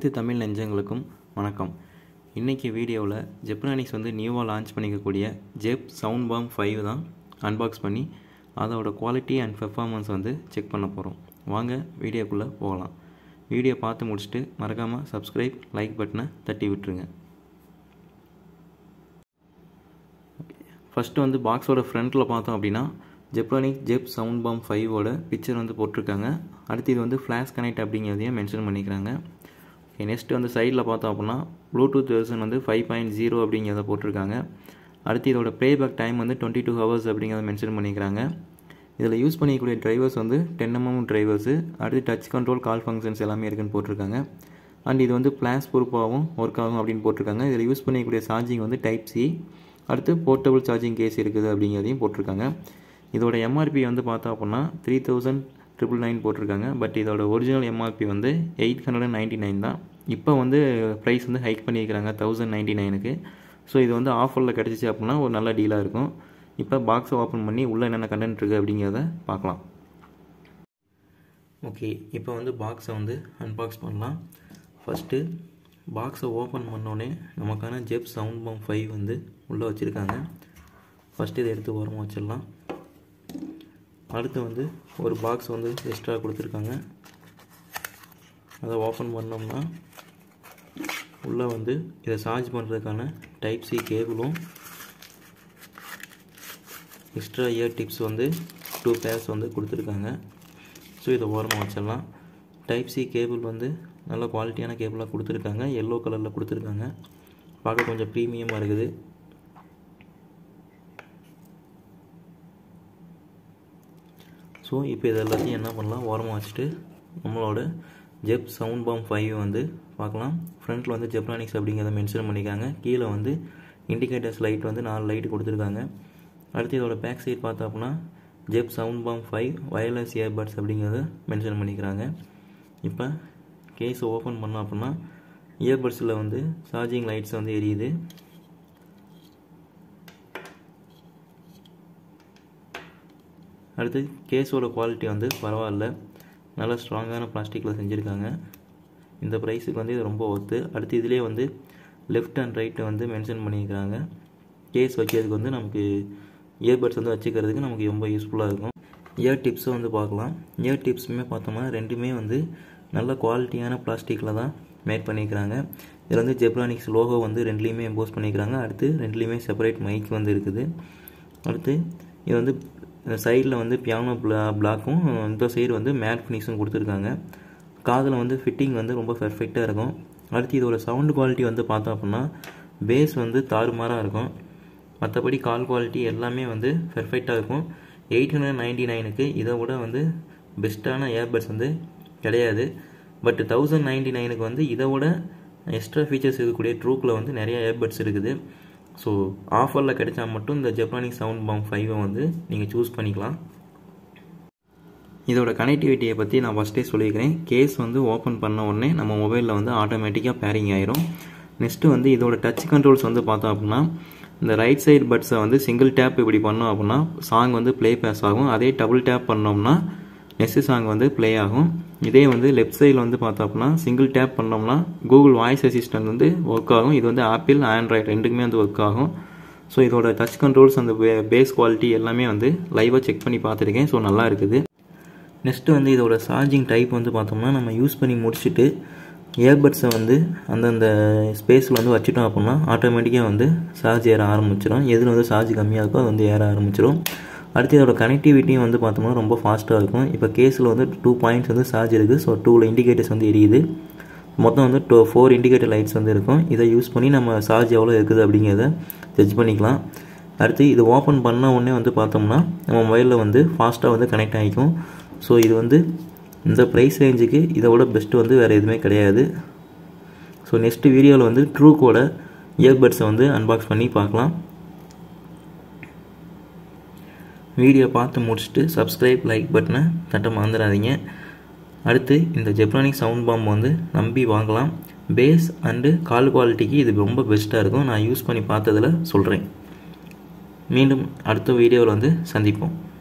அனைத்து தமிழ் நெஞ்சங்களுக்கும் வணக்கம் இன்றைக்கி வீடியோவில் ஜெப்ரானிக்ஸ் வந்து நியூவாக லான்ச் பண்ணிக்கக்கூடிய ஜெப் சவுண்ட் பாம் ஃபைவ் தான் அன்பாக்ஸ் பண்ணி அதோட குவாலிட்டி அண்ட் பெர்ஃபார்மன்ஸ் வந்து செக் பண்ண போகிறோம் வாங்க வீடியோக்குள்ளே போகலாம் வீடியோ பார்த்து முடிச்சுட்டு மறக்காமல் சப்ஸ்கிரைப் லைக் பட்டனை தட்டி விட்டுருங்க ஃபஸ்ட்டு வந்து பாக்ஸோட ஃப்ரண்ட்டில் பார்த்தோம் அப்படின்னா ஜெப்ரானிக் ஜெப் சவுண்ட் பாம் ஃபைவோட பிக்சர் வந்து போட்டிருக்காங்க அடுத்து இது வந்து ஃப்ளாஷ் கனெக்ட் அப்படிங்கிறதையும் மென்ஷன் பண்ணிக்கிறாங்க ஓகே நெக்ஸ்ட் வந்து சைடில் பார்த்தோம் அப்படின்னா ப்ளூடூத் வெர்ஷன் வந்து ஃபைவ் பாயிண்ட் ஜீரோ அப்படிங்கிறத போட்டிருக்காங்க அடுத்து இதோட ப்ளேபேக் டைம் வந்து டுவெண்ட்டி டூ ஹவர்ஸ் அப்படிங்கிறத மென்ஷன் பண்ணிக்கிறாங்க இதில் யூஸ் பண்ணிக்கக்கூடிய டிரைவர்ஸ் வந்து டென் எம்எம் டிரைவர்ஸு அடுத்து டச் கண்ட்ரோல் கால் ஃபங்க்ஷன்ஸ் எல்லாமே இருக்குன்னு போட்டிருக்காங்க அண்ட் இது வந்து ஃப்ளாஷ் ப்ரூஃபாகவும் ஒர்க் ஆகும் அப்படின்னு போட்டிருக்காங்க இதில் யூஸ் பண்ணிக்கக்கூடிய சார்ஜிங் வந்து டைப் சி அடுத்து போர்ட்டபுள் சார்ஜிங் கேஸ் இருக்குது அப்படிங்கிறதையும் போட்டிருக்காங்க இதோட எம்ஆர்பி வந்து பார்த்தோம் அப்படின்னா த்ரீ தௌசண்ட் ட்ரிபிள் நைன் போட்டிருக்காங்க பட் இதோட ஒரிஜினல் எம்ஆர்பி வந்து eight hundred and ninety nine தான் இப்போ வந்து ப்ரைஸ் வந்து ஹைக் பண்ணியிருக்கிறாங்க தௌசண்ட் நைன்ட்டி நைனுக்கு ஸோ இது வந்து ஆஃபரில் கிடச்சிச்சு அப்படின்னா ஒரு நல்ல டீலாக இருக்கும் இப்போ பாக்ஸை ஓப்பன் பண்ணி உள்ளே என்னென்ன கண்டென்ட் இருக்குது அப்படிங்கிறத பார்க்கலாம் ஓகே இப்போ வந்து பாக்ஸை வந்து அன்பாக்ஸ் பண்ணலாம் ஃபஸ்ட்டு பாக்ஸை ஓப்பன் பண்ணோடனே நமக்கான ஜெப் சவுண்ட் பம் ஃபைவ் வந்து உள்ளே வச்சுருக்காங்க ஃபஸ்ட்டு இதை எடுத்து ஓரமாக வச்சிடலாம் அடுத்து வந்து ஒரு பாக்ஸ் வந்து எக்ஸ்ட்ரா கொடுத்துருக்காங்க அதை ஓப்பன் பண்ணோம்னா உள்ளே வந்து இதை சார்ஜ் பண்ணுறதுக்கான டைப் சி கேபிளும் எக்ஸ்ட்ரா இயர் டிப்ஸ் வந்து டூ பேர்ஸ் வந்து கொடுத்துருக்காங்க ஸோ இதை ஓரமாக வச்சிடலாம் டைப் சி கேபிள் வந்து நல்ல குவாலிட்டியான கேபிளாக கொடுத்துருக்காங்க எல்லோ கலரில் கொடுத்துருக்காங்க பார்க்க கொஞ்சம் ப்ரீமியமாக இருக்குது ஸோ இப்போ இது எல்லாத்தையும் என்ன பண்ணலாம் ஓரமாக வச்சுட்டு நம்மளோட ஜெப் சவுண்ட் பாம் ஃபைவ் வந்து பார்க்கலாம் ஃப்ரண்ட்டில் வந்து ஜெப்ரானிக்ஸ் அப்படிங்கிறத மென்ஷன் பண்ணியிருக்காங்க கீழே வந்து இண்டிகேட்டர்ஸ் லைட் வந்து நாலு லைட் கொடுத்துருக்காங்க அடுத்து இதோட பேக் சைட் பார்த்தோம் அப்படின்னா Zeb sound bomb five wireless earbuds அப்படிங்கிறத மென்ஷன் பண்ணிக்கிறாங்க இப்போ கேஸ் ஓப்பன் பண்ணோம் அப்படின்னா இயர்பட்ஸில் வந்து சார்ஜிங் லைட்ஸ் வந்து எரியுது அடுத்து கேஸோட குவாலிட்டி வந்து பரவாயில்ல நல்லா ஸ்ட்ராங்கான பிளாஸ்டிக்கில் செஞ்சுருக்காங்க இந்த ப்ரைஸுக்கு வந்து இது ரொம்ப ஒர்த்து அடுத்து இதிலே வந்து லெஃப்ட் அண்ட் ரைட்டை வந்து மென்ஷன் பண்ணியிருக்கிறாங்க கேஸ் வைக்கிறதுக்கு வந்து நமக்கு இயர்பட்ஸ் வந்து வச்சுக்கிறதுக்கு நமக்கு ரொம்ப யூஸ்ஃபுல்லாக இருக்கும் இயர் டிப்ஸும் வந்து பார்க்கலாம் இயர் டிப்ஸுமே பார்த்தோம்னா ரெண்டுமே வந்து நல்ல குவாலிட்டியான பிளாஸ்டிக்கில் தான் மேட் பண்ணியிருக்கிறாங்க இதில் வந்து ஜெப்ரானிக்ஸ் லோகோ வந்து ரெண்டுலேயுமே எம்போஸ் பண்ணியிருக்கிறாங்க அடுத்து ரெண்டுலேயுமே செப்பரேட் மைக் வந்து இருக்குது அடுத்து இது வந்து சைடில் வந்து பியானோ பிளா பிளாக்கும் இந்த சைடு வந்து மேட் ஃபினிஷும் கொடுத்துருக்காங்க காதில் வந்து ஃபிட்டிங் வந்து ரொம்ப பெர்ஃபெக்டாக இருக்கும் அடுத்து இதோட சவுண்டு குவாலிட்டி வந்து பார்த்தோம் அப்படின்னா பேஸ் வந்து தாறுமாறாக இருக்கும் மற்றபடி கால் குவாலிட்டி எல்லாமே வந்து பெர்ஃபெக்டாக இருக்கும் எயிட் ஹண்ட்ரட் நைன்டி நைனுக்கு இதை விட வந்து பெஸ்ட்டான இயர்பட்ஸ் வந்து கிடையாது பட் தௌசண்ட் நைன்டி நைனுக்கு வந்து இதை விட எக்ஸ்ட்ரா ஃபீச்சர்ஸ் இருக்கக்கூடிய ட்ரூக்கில் வந்து நிறைய இயர்பட்ஸ் இருக்குது ஸோ ஆஃபரில் கிடைச்சா மட்டும் இந்த ஜப்பானிக் சவுண்ட் பாம் ஃபைவை வந்து நீங்கள் சூஸ் பண்ணிக்கலாம் இதோட கனெக்டிவிட்டியை பற்றி நான் ஃபஸ்ட்டே சொல்லியிருக்கிறேன் கேஸ் வந்து ஓப்பன் பண்ண உடனே நம்ம மொபைலில் வந்து ஆட்டோமேட்டிக்காக பேரிங் ஆயிரும் நெக்ஸ்ட்டு வந்து இதோட டச் கண்ட்ரோல்ஸ் வந்து பார்த்தோம் அப்படின்னா இந்த ரைட் சைடு பட்ஸை வந்து சிங்கிள் டேப் இப்படி பண்ணோம் அப்படின்னா சாங் வந்து ப்ளே பேஸ் ஆகும் அதே டபுள் டேப் பண்ணோம்னா நெக்ஸ்ட் சாங் வந்து ப்ளே ஆகும் இதே வந்து லெஃப்ட் சைடில் வந்து பார்த்தோம் அப்படின்னா சிங்கிள் டேப் பண்ணோம்னா கூகுள் வாய்ஸ் அசிஸ்டன்ட் வந்து ஒர்க் ஆகும் இது வந்து ஆப்பிள் ஆண்ட்ராய்டு ரெண்டுக்குமே வந்து ஒர்க் ஆகும் ஸோ இதோட டச் கண்ட்ரோல்ஸ் அந்த பேஸ் குவாலிட்டி எல்லாமே வந்து லைவாக செக் பண்ணி பார்த்துருக்கேன் ஸோ நல்லா இருக்குது நெக்ஸ்ட்டு வந்து இதோட சார்ஜிங் டைப் வந்து பார்த்தோம்னா நம்ம யூஸ் பண்ணி முடிச்சுட்டு இயர்பட்ஸை வந்து அந்தந்த ஸ்பேஸில் வந்து வச்சுட்டோம் அப்படின்னா ஆட்டோமேட்டிக்காக வந்து சார்ஜ் ஏற ஆரம்பிச்சிடும் எதில் வந்து சார்ஜ் கம்மியாக இருக்கோ அது வந்து ஏற ஆரம்பிச்சிடும் அடுத்து இதோட கனெக்டிவிட்டியும் வந்து பார்த்தோம்னா ரொம்ப ஃபாஸ்ட்டாக இருக்கும் இப்போ கேஸில் வந்து டூ பாயிண்ட்ஸ் வந்து சார்ஜ் இருக்குது ஸோ டூவில் இண்டிகேட்டர்ஸ் வந்து எரியுது மொத்தம் வந்து டூ ஃபோர் இண்டிகேட்டர் லைட்ஸ் வந்து இருக்கும் இதை யூஸ் பண்ணி நம்ம சார்ஜ் எவ்வளோ இருக்குது அப்படிங்கிறத ஜட்ஜ் பண்ணிக்கலாம் அடுத்து இது ஓப்பன் பண்ண உடனே வந்து பார்த்தோம்னா நம்ம மொபைலில் வந்து ஃபாஸ்ட்டாக வந்து கனெக்ட் ஆகிக்கும் ஸோ இது வந்து இந்த ப்ரைஸ் ரேஞ்சுக்கு இதை விட பெஸ்ட்டு வந்து வேறு எதுவுமே கிடையாது ஸோ நெக்ஸ்ட் வீடியோவில் வந்து ட்ரூக்கோட இயர்பட்ஸை வந்து அன்பாக்ஸ் பண்ணி பார்க்கலாம் வீடியோ பார்த்து முடிச்சுட்டு சப்ஸ்கிரைப் லைக் பட்டனை தட்ட மறந்துடாதீங்க அடுத்து இந்த ஜெப்ரானிக் சவுண்ட் பாம் வந்து நம்பி வாங்கலாம் பேஸ் அண்டு கால் குவாலிட்டிக்கு இது ரொம்ப பெஸ்ட்டாக இருக்கும் நான் யூஸ் பண்ணி பார்த்ததில் சொல்கிறேன் மீண்டும் அடுத்த வீடியோவில் வந்து சந்திப்போம்